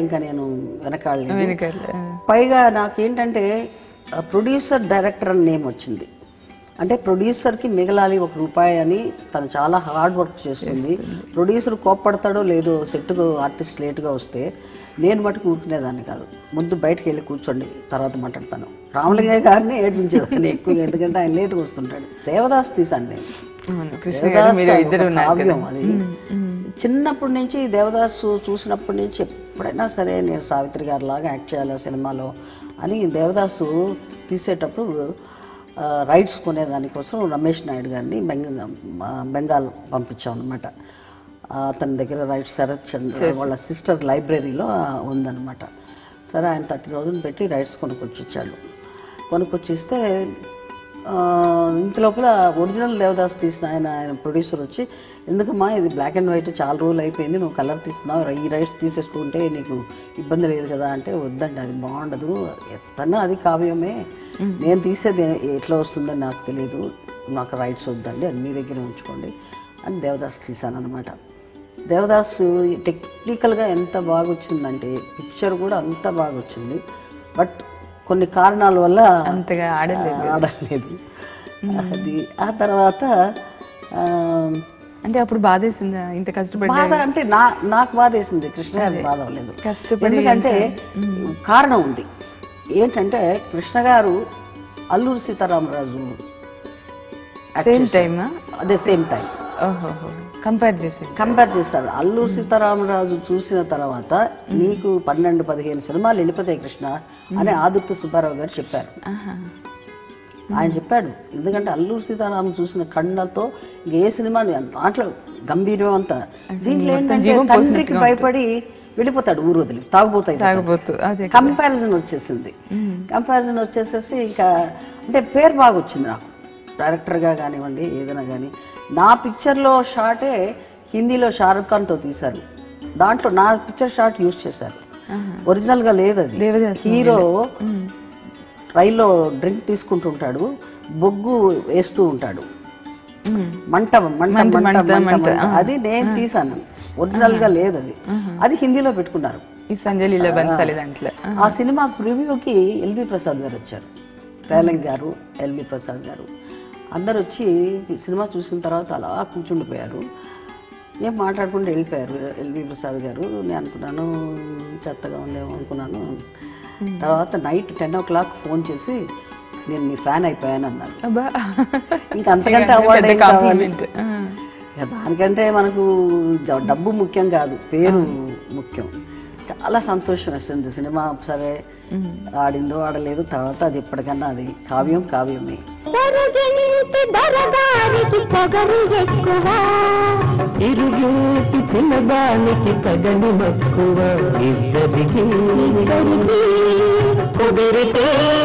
ఇంకా నేను వెనకాళ్ళ వెనకాల పైగా నాకేంటంటే ప్రొడ్యూసర్ డైరెక్టర్ అని నేమ్ వచ్చింది అంటే ప్రొడ్యూసర్కి మిగలాలి ఒక రూపాయి అని తను చాలా హార్డ్ వర్క్ చేస్తుంది ప్రొడ్యూసర్ కోప్పడతాడో లేదో సెట్కు ఆర్టిస్ట్ లేట్గా వస్తే నేను మటుకు ఊరుకునేదాన్ని కాదు ముందు బయటకు వెళ్ళి కూర్చోండి తర్వాత మాట్లాడతాను రామలింగయ్య గారిని ఏడ్పించేదాన్ని ఎక్కువగా ఎందుకంటే ఆయన లేట్గా వస్తుంటాడు దేవదాస్ తీసాను నేను అవును కృష్ణ గారు దేవదాసు మీరు ఒక ఇద్దరు ఉన్నారు కదా కావ్యం అది చిన్నప్పటి నుంచి దేవదాసు చూసినప్పటి నుంచి ఎప్పుడైనా సరే నేను సావిత్రి గారి లాగా యాక్ట్ చేయాలి ఆ సినిమాలో అని దేవదాసు తీసేటప్పుడు ఆ, రైట్స్ కొనేదానికోసం రమేష్ నాయుడు గారిని బెంగ ఆ, బెంగాల్ పంపించాం అనమాట అతని దగ్గర రైట్స్ శరత్ చంద్ర వాళ్ళ సిస్టర్ లైబ్రరీలో ఉందన్నమాట సరే ఆయన థర్టీ థౌజండ్ పెట్టి రైట్స్ కొనుక్కొచ్చి ఇచ్చాడు కొనుక్కొచ్చి ఇస్తే ఆ, ఇంత లోపల ఒరిజినల్ దేవదాస్ తీసిన ఆయన ఆయన ప్రొడ్యూసర్ వచ్చి ఎందుకమ్మా ఇది బ్లాక్ అండ్ వైట్ చాలా రోజులు అయిపోయింది నువ్వు కలర్ తీస్తున్నావు ఈ రైట్స్ తీసేసుకుంటే నీకు ఇబ్బంది లేదు కదా అంటే వద్దండి అది బాగుండదు ఎత్తన్నా అది కావ్యమే నేను తీసేది ఎట్లా వస్తుందని నాకు తెలియదు నాకు రైట్స్ వద్దండి అది మీ దగ్గర ఉంచుకోండి అని దేవదాస్ తీశాను అనమాట దేవదాస్ టెక్నికల్గా ఎంత బాగా వచ్చిందంటే పిక్చర్ కూడా అంత బాగా వచ్చింది బట్ కొన్ని కారణాల వల్ల అంతగా ఆడలేదు ఆడలేదు అది ఆ తర్వాత ఆ, అంటే అప్పుడు బాధేసిందా ఇంత కష్టపడి బాధ అంటే నా నాకు బాధ వేసింది కృష్ణ గారికి బాధ అవ్వలేదు కష్టపడి ఎందుకంటే కారణం ఉంది ఏంటంటే కృష్ణ గారు అల్లూరి సీతారామరాజు సేమ్ టైమా అదే సేమ్ టైం ఓహో కంపేర్ చేసి కంపేర్ చేస్తారు అల్లూరి సీతారామరాజు చూసిన తర్వాత నీకు పన్నెండు పదిహేను సినిమాలు వెళ్ళిపోతాయి కృష్ణ అని ఆదుర్తి సుబ్బారావు గారు చెప్పారు ఆయన చెప్పాడు ఎందుకంటే అల్లూరి సీతారామన్ చూసిన కళ్ళతో ఇంక ఏ సినిమా దాంట్లో గంభీరం అంతా దీంట్లో ఏంటంటే తండ్రికి భయపడి వెళ్ళిపోతాడు ఊరు వదిలి తాగుపోతాయి తాగబోతు అదే కంపారిజన్ వచ్చేసింది కంపారిజన్ వచ్చేసేసి ఇంకా అంటే పేరు బాగా వచ్చింది నాకు డైరెక్టర్గా కానివ్వండి ఏదైనా కానీ నా పిక్చర్లో షాటే హిందీలో షారుఖ్ ఖాన్తో తీశారు దాంట్లో నా పిక్చర్ షాట్ యూజ్ చేశారు ఒరిజినల్గా లేదు అది దేవదాస్ హీరో రైల్లో డ్రింక్ తీసుకుంటుంటాడు బొగ్గు వేస్తూ ఉంటాడు మంట మంట మంట మంట మంట. అది నేను తీసాను ఒరిజినల్ గా లేదు అది అది హిందీలో పెట్టుకున్నారు ఈ సంజయ్ లీలా బన్సాలి దాంట్లో ఆ సినిమా ప్రివ్యూకి ఎల్వి ప్రసాద్ గారు వచ్చారు రేలంగ్ గారు ఎల్వి ప్రసాద్ గారు అందరు వచ్చి ఈ సినిమా చూసిన తర్వాత అలా కూర్చుండిపోయారు ఏం మాట్లాడకుండా వెళ్ళిపోయారు ఎల్వి ప్రసాద్ గారు నేను అనుకున్నాను చెత్తగా ఉందేమో అనుకున్నాను తర్వాత night ten o'clock phone చేసి నేను మీ ఫ్యాన్ అయిపోయాను అన్నారు అబ్బా ఇంకా అంతకంటే అవార్డు పెద్ద ఏం కావాలి కాంప్లిమెంట్ ఇక దానికంటే మనకు జ- డబ్బు ముఖ్యం కాదు పేరు ముఖ్యం చాలా సంతోషం వేస్తుంది సినిమా సరే ఆడిందో ఆడలేదు తర్వాత అది ఎప్పటికన్నా అది కావ్యం కావ్యమే దొరగనింటి దొరగారికి పొగరు ఎక్కువ ఇరుగేటి చిన్నదానికి కదని మక్కువ ఇద్దరికి ఇద్దరికి కుదిరితే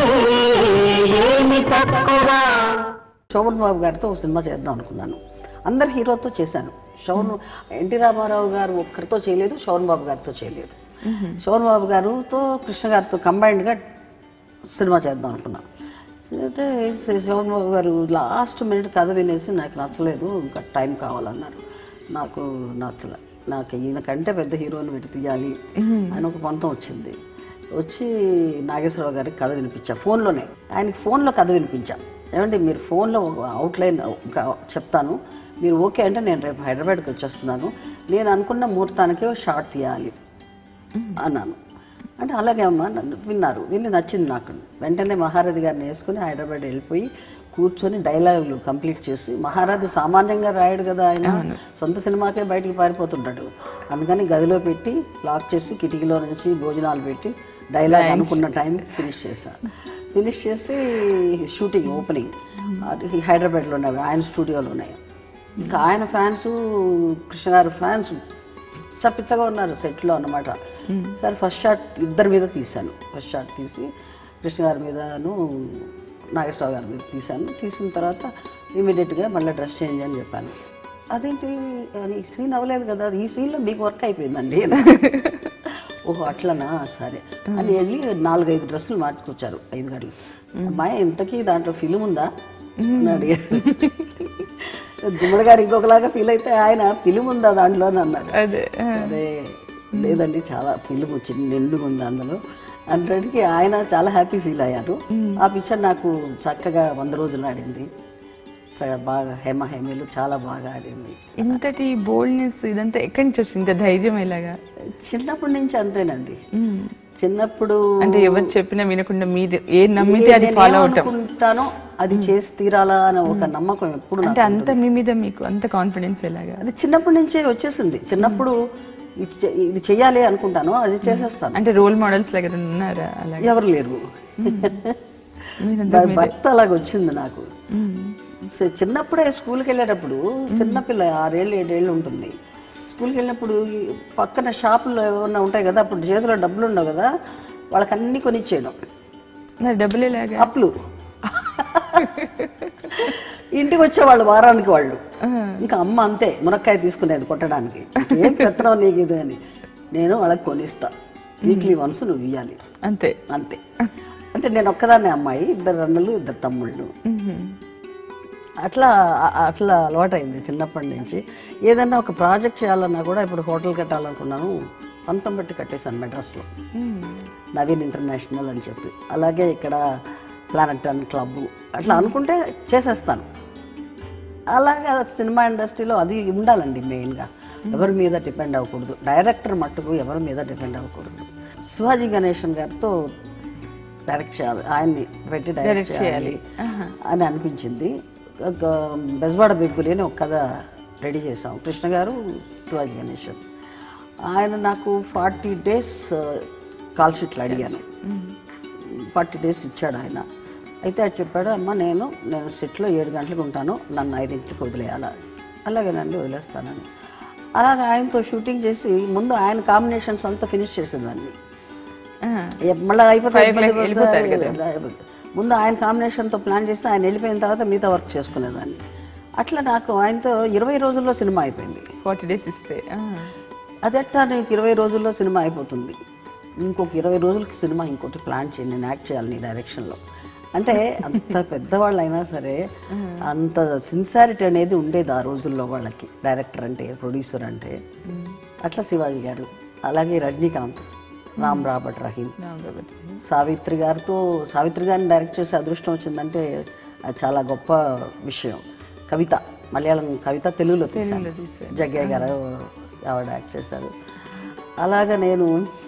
ఏమి తక్కువ శోభన్ బాబు గారితో ఒక సినిమా చేద్దాం అనుకున్నాను అందరు హీరోతో చేశాను శోభన్ ఎన్టీ రామారావు గారు ఒక్కరితో చేయలేదు శోభన్ బాబు గారితో చేయలేదు శోభన్ బాబు గారుతో కృష్ణ గారితో కంబైన్డ్గా సినిమా చేద్దాం అనుకున్నాం అయితే శోభన్ బాబు గారు లాస్ట్ మినిట్ కథ వినేసి నాకు నచ్చలేదు ఇంకా టైం కావాలన్నారు నాకు నచ్చలే నాకు ఈయన కంటే పెద్ద హీరోని పెట్టి తీయాలి అని ఒక పంతం వచ్చింది వచ్చి నాగేశ్వరరావు గారికి కథ వినిపించా ఫోన్లోనే ఆయనకి ఫోన్లో కథ వినిపించా ఏమంటే మీరు ఫోన్లో ఒక అవుట్లైన్ ఒక చెప్తాను మీరు ఓకే అంటే నేను రేపు హైదరాబాద్కి వచ్చేస్తున్నాను నేను అనుకున్న ముహూర్తానికే ఒక షార్ట్ తీయాలి అన్నాను అంటే అలాగే అమ్మా నన్ను విన్నారు విని నచ్చింది నాకు వెంటనే మహారథి గారిని వేసుకుని హైదరాబాద్ వెళ్ళిపోయి కూర్చొని డైలాగులు కంప్లీట్ చేసి మహారథి సామాన్యంగా రాయడు కదా ఆయన సొంత సినిమాకే బయటికి పారిపోతుంటాడు అందుకని గదిలో పెట్టి లాక్ చేసి కిటికీలో నుంచి భోజనాలు పెట్టి డైలాగ్ అనుకున్న టైం ఫినిష్ చేశా ఫినిష్ చేసి షూటింగ్ ఓపెనింగ్ అది హైదరాబాద్లోనే ఆయన స్టూడియోలోనే ఇంకా ఆయన ఫ్యాన్స్ కృష్ణ గారి ఫ్యాన్స్ పిచ్చ పిచ్చగా ఉన్నారు సెట్లో అన్నమాట సరే ఫస్ట్ షాట్ ఇద్దరి మీద తీశాను ఫస్ట్ షాట్ తీసి కృష్ణ గారి మీదను నాగేశ్వరరావు గారి మీద తీశాను తీసిన తర్వాత ఇమీడియట్గా మళ్ళీ డ్రెస్ చేంజ్ అని చెప్పాను అదేంటి అని ఈ సీన్ అవ్వలేదు కదా ఈ సీన్లో మీకు వర్క్ అయిపోయిందండి ఓహో అట్లనా సరే అని వెళ్ళి నాలుగైదు డ్రెస్సులు మార్చుకొచ్చారు ఐదు గంటలు అమ్మాయి ఇంతకీ దాంట్లో ఫిలిం ఉందా అని అడిగారు దుమ్మడి గారు ఇంకొకలాగా ఫీల్ అయితే ఆయన ఫిలిం ఉందా దాంట్లో అని అన్నారు అదే సరే లేదండి చాలా ఫిల్మ్ వచ్చింది నిండుగా ఉంది అందులో హండ్రెడ్కి ఆయన చాలా హ్యాపీ ఫీల్ అయ్యారు ఆ పిక్చర్ నాకు చక్కగా వంద రోజులు ఆడింది చాలా బాగా హేమ హేమీలు చాలా బాగా ఆడింది ఇంతటి బోల్డ్నెస్ ఇదంతా ఎక్కడి నుంచి వచ్చింది ఇంత ధైర్యం ఎలాగా చిన్నప్పటి నుంచి అంతేనండి చిన్నప్పుడు అంటే ఎవరు చెప్పినా వినకుండా మీరు ఏ నమ్మితే అది నేను ఫాలో అవటం ఏమనుకుంటానో అది చేసి తీరాలా అనే ఒక నమ్మకం ఎప్పుడు అంటే అంత మీ మీద మీకు అంత కాన్ఫిడెన్స్ ఎలాగా అది చిన్నప్పటి నుంచే వచ్చేసింది చిన్నప్పుడు ఇది చె- ఇది చెయ్యాలి అనుకుంటాను అది చేసేస్తాను అంటే రోల్ మోడల్స్ లాగా ఉన్నారా అలాగే ఎవరు లేరు మీరంతా దాని భర్త అలాగ వచ్చింది నాకు చి- చిన్నప్పుడే స్కూల్కి వెళ్ళేటప్పుడు చిన్నపిల్ల ఆరేళ్ళు ఏడేళ్ళు ఉంటుంది స్కూల్కి వెళ్ళినప్పుడు ఈ పక్కన షాపుల్లో ఏమన్నా ఉంటాయి కదా అప్పుడు చేతిలో డబ్బులు ఉండవు కదా వాళ్ళకి అన్ని కొనిచ్చేయడం మరి డబ్బులు ఎలాగా అప్పులు ఇంటికి వచ్చేవాళ్ళు వారానికి వాళ్ళు ఇంకా అమ్మ అంతే మునక్కాయ తీసుకునేది కొట్టడానికి ఏం పెత్తనం నీకు ఇది అని నేను వాళ్ళకి కొనిస్తా వీక్లీ వన్స్ నువ్వు ఇవ్వాలి అంతే అంతే అంటే నేను ఒక్కదాన్నే అమ్మాయి ఇద్దరు అన్నలు ఇద్దరు తమ్ముళ్ళు అట్లా అ- అట్లా అలవాటైంది చిన్నప్పటి నుంచి ఏదన్నా ఒక ప్రాజెక్ట్ చేయాలన్నా కూడా ఇప్పుడు హోటల్ కట్టాలనుకున్నాను పంతం పెట్టి కట్టేశాను మెడ్రాస్లో నవీన్ ఇంటర్నేషనల్ అని చెప్పి అలాగే ఇక్కడ ప్లానెట్ అండ్ క్లబ్ అట్లా అనుకుంటే చేసేస్తాను అలాగా సినిమా ఇండస్ట్రీలో అది ఉండాలండి మెయిన్గా ఎవరి మీద డిపెండ్ అవ్వకూడదు డైరెక్టర్ మట్టుకు ఎవరి మీద డిపెండ్ అవ్వకూడదు శివాజీ గణేశన్ గారితో డైరెక్ట్ చేయాలి ఆయన్ని పెట్టి డైరెక్ట్ చేయాలి అని అనిపించింది ఒక బెజవాడ బిగ్గులి అని ఒక కథ రెడీ చేసాం కృష్ణ గారు శివాజీ గణేశన్ ఆయన నాకు ఫార్టీ డేస్ కాల్ షీట్లు అడిగాను ఫార్టీ డేస్ ఇచ్చాడు ఆయన అయితే అది చెప్పాడు అమ్మ నేను నేను సెట్లో ఏడు గంటలకు ఉంటాను నన్ను ఐదింటికి వదిలేయాలా అలాగేనండి వదిలేస్తానని అలాగే ఆయనతో షూటింగ్ చేసి ముందు ఆయన కాంబినేషన్స్ అంతా ఫినిష్ చేసేదాన్ని ఆ, ఏ- మళ్ళీ అయిపోతే Five ఇబ్బంది o'clock వెళ్ళిపోతారు పడితే- ముందు ఆయన కాంబినేషన్తో ప్లాన్ చేస్తే ఆయన వెళ్ళిపోయిన తర్వాత మిగతా వర్క్ చేసుకునేదాన్ని అట్లా నాకు ఆయనతో ఇరవై రోజుల్లో సినిమా అయిపోయింది ఫార్టీ డేస్ ఇస్తే ఆ, అదెట్టా నీకు ఇరవై రోజుల్లో సినిమా అయిపోతుంది ఇంకొక ఇరవై రోజులకి సినిమా ఇంకోటి ప్లాన్ చేయండి నేను యాక్ట్ చేయాలి నీ డైరెక్షన్లో అంటే అంత పెద్దవాళ్ళు అయినా సరే అంత సిన్సారిటీ అనేది ఉండేది ఆ రోజుల్లో వాళ్ళకి డైరెక్టర్ అంటే ప్రొడ్యూసర్ అంటే అట్లా శివాజీ గారు అలాగే రజనీకాంత్ రామ్ రాబర్ట్ రహీం రామ్ రాబర్ట్. సావిత్రి గారితో సావిత్రి గారిని డైరెక్ట్ చేసే అదృష్టం వచ్చిందంటే అది చాలా గొప్ప విషయం కవిత మలయాళం కవిత తెలుగులో తీశాను తెలుగులో తీశారు. జగ్గయ్య గారు ఆవిడ యాక్ట్ చేశారు అలాగా నేను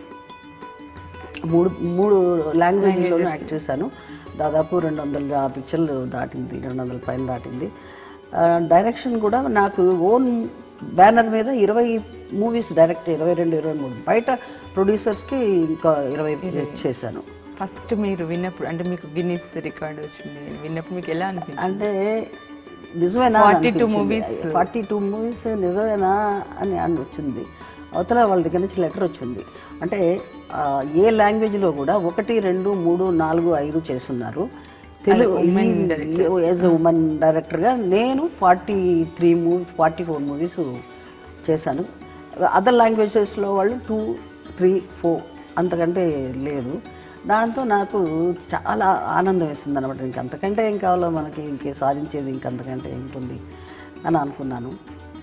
మూడు మూడు లాంగ్వేజ్లోనూ యాక్ట్ చేశాను దాదాపు రెండు వందల పిక్చర్లు దాటింది రెండు వందల పైన దాటింది ఆ, డైరెక్షన్ కూడా నాకు ఓన్ బ్యానర్ మీద ఇరవై మూవీస్ డైరెక్ట్ ఇరవై రెండు ఇరవై మూడు బయట ప్రొడ్యూసర్స్కి ఇంకా ఇరవై చేశాను ఫస్ట్ మీరు విన్నప్పుడు అంటే మీకు గిన్నిస్ రికార్డ్ వచ్చింది విన్నప్పుడు మీకు ఎలా అనిపించింది అంటే నిజమేనా 42 movies. ఫార్టీ టూ మూవీస్ నిజమేనా అని అని వచ్చింది అవతల వాళ్ళ దగ్గర నుంచి లెటర్ వచ్చింది అంటే ఆ, ఏ లాంగ్వేజ్లో కూడా ఒకటి రెండు మూడు నాలుగు ఐదు చేస్తున్నారు తెలుగు యాజ్ ఉమెన్ డైరెక్టర్గా నేను forty three movies forty four movies చేశాను అదర్ లాంగ్వేజెస్లో వాళ్ళు టూ త్రీ ఫోర్ అంతకంటే లేదు దాంతో నాకు చాలా ఆనందం వేస్తుంది అనమాట ఇంకంతకంటే ఏం కావాలో మనకి ఇంకే సాధించేది ఇంకంతకంటే ఉంటుంది అని అనుకున్నాను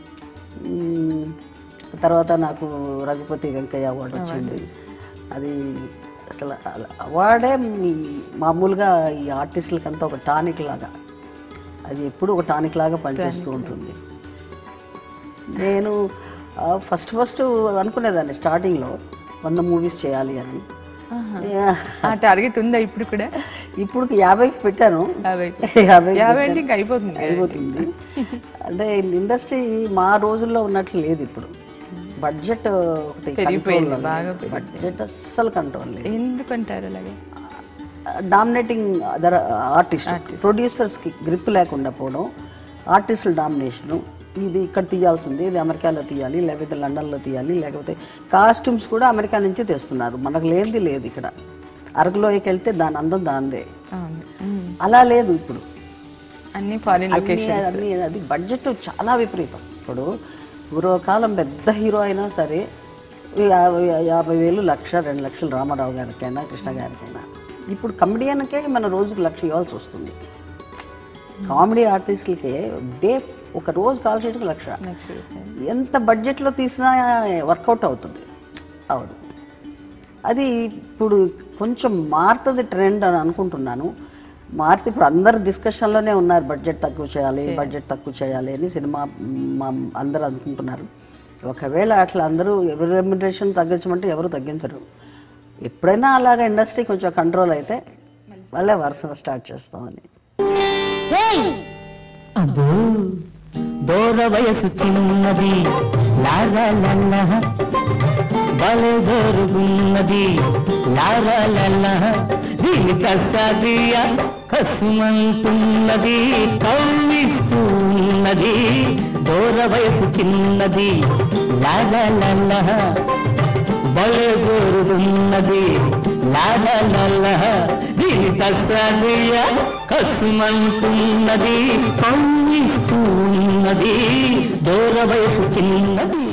మ్మ్. తర్వాత నాకు రఘుపతి వెంకయ్య అవార్డు వచ్చింది అది అసలు అల- అవార్డే మీ- మామూలుగా ఈ ఆర్టిస్టులకంతా ఒక టానిక్ లాగా అది ఎప్పుడు ఒక టానిక్ లాగా పనిచేస్తూ ఉంటుంది నేను ఫస్ట్ ఫస్ట్ అనుకునేదాన్ని స్టార్టింగ్లో వంద మూవీస్ చేయాలి అని ఆ టార్గెట్ ఉందా ఇప్పుడు కూడా ఇప్పుడు యాభైకి పెట్టాను యాభై యాభైకి యాభై అంటే ఇంకా అయిపోతుంది కదా. అయిపోతుంది అంటే ఇండస్ట్రీ మా రోజుల్లో ఉన్నట్లు లేదు ఇప్పుడు బడ్జెట్ ఒకటి పెరిగిపోయింది, control బాగా లేదు. బడ్జెట్ అస్సలు కంట్రోల్ లేదు ఎందుకంటారు అలాగే డామినేటింగ్ అదర్ ఆర్టిస్ట్ ప్రొడ్యూసర్స్కి గ్రిప్ లేకుండా పోవడం ఆర్టిస్టుల డామినేషను ఇది ఇక్కడ తీయాల్సింది ఇది అమెరికాలో తీయాలి లేకపోతే లండన్లో తీయాలి లేకపోతే కాస్ట్యూమ్స్ కూడా అమెరికా నుంచి తెస్తున్నారు మనకు లేనిది లేదు ఇక్కడ అరకులోకి వెళ్తే దాని అందం దాందే అవును ఉమ్. అలా లేదు ఇప్పుడు అన్ని ఫారిన్ అన్ని అన్ని అది బడ్జెట్ చాలా విపరీతం ఇప్పుడు పూర్వకాలం పెద్ద హీరో అయినా సరే యాభై యాభై వేలు లక్ష రెండు లక్షలు రామారావు గారికైనా కృష్ణ గారికైనా ఇప్పుడు కమెడియన్కే మన రోజుకి లక్ష ఇవ్వాల్సి వస్తుంది కామెడీ ఆర్టిస్టులకే డే ఒక రోజు కాల్ షీట్కి లక్ష లక్ష రూపాయలు. ఎంత బడ్జెట్లో తీసినా వర్కౌట్ అవుతుంది అవును అది ఇప్పుడు కొంచెం మారుతుంది ట్రెండ్ అని అనుకుంటున్నాను మారితే ఇప్పుడు అందరు డిస్కషన్లోనే ఉన్నారు బడ్జెట్ తక్కువ చేయాలి బడ్జెట్ తక్కువ చేయాలి అని సినిమా మా అందరూ అనుకుంటున్నారు ఒకవేళ అట్లా అందరూ ఎవరి రెమ్యునరేషన్ తగ్గించమంటే ఎవరు తగ్గించరు ఎప్పుడైనా అలాగ ఇండస్ట్రీ కొంచెం కంట్రోల్ అయితే మళ్ళీ వరుసగా స్టార్ట్ చేస్తామని అబ్బో దూర వయసు చిన్నది లారా లల్ల బలే జరుగున్నది లారా లల్ల దీని కసాదియ కసుమంటున్నది కవ్విస్తున్నది దూర వయసు చిన్నది లారా లల్ల బలే జోరుగున్నది లాల లల్ల దీని కసాదియ కసుమంటున్నది కవ్విస్తున్నది దూర వయసు చిన్నది